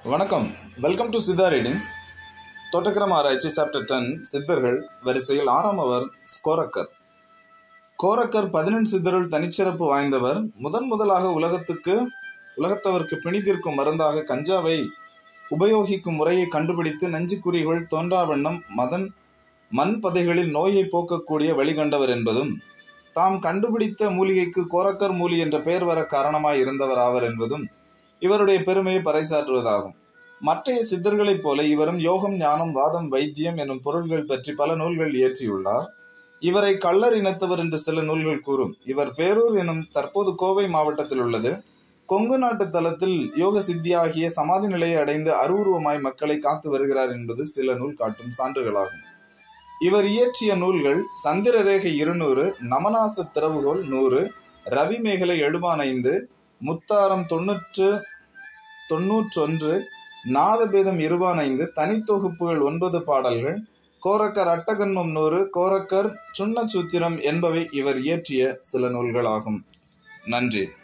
வணக்கம் welcome to Siddha reading தோட்டக்கிரம் ஆராய்ச்சி சாப்டர் டென் சித்தர்கள் வரிசையில் ஆறாமவர் கோரக்கர் கோரக்கர் பதினெண் சித்தருள் தனிச்சிறப்பு வாய்ந்தவர் முதன் முதலாக உலகத்துக்கு உலகத்தவருக்கு பிணிதீர்க்கும் மருந்தாக கஞ்சாவை உபயோகிக்கும் முறையை கண்டுபிடித்து நஞ்சுக்குறிகள் தோன்றா வண்ணம் மதன் மண் பதைகளில் நோயை போக்கக்கூடிய வழிகண்டவர் என்பதும் தாம் கண்டுபிடித்த மூலிகைக்கு கோரக்கர் மூலி என்ற பெயர் வர காரணமாய் இருந்தவர் ஆவர் என்பதும் இவருடைய பெருமையை பறைசாற்றுவதாகும் மற்றைய சித்தர்களைப் போல இவரும் யோகம் ஞானம் வாதம் வைத்தியம் எனும் பொருள்கள் பற்றி பல நூல்கள் இயற்றியுள்ளார் இவரை கள்ளர் இனத்தவர் என்று சில நூல்கள் கூறும் இவர் பேரூர் எனும் தற்போது கோவை மாவட்டத்தில் உள்ளது கொங்கு நாட்டு தலத்தில் யோக சித்தியாகிய சமாதி நிலையை அடைந்து அருவுருவமாய் மக்களை காத்து வருகிறார் என்பது சில நூல் காட்டும் சான்றுகளாகும் இவர் இயற்றிய நூல்கள் சந்திரரேகை இருநூறு நமநாச திறவுகோல் நூறு ரவி மேகலை எழுபானைந்து முத்தாரம் தொன்னூற்று தொன்னூற்றொன்று நாதபேதம் இருபானைந்து தனித்தொகுப்புகள் ஒன்பது பாடல்கள் கோரக்கர் அட்டகன்மம் நூறு கோரக்கர் சுண்ண சூத்திரம் என்பவை இவர் இயற்றிய சில நூல்களாகும் நன்றி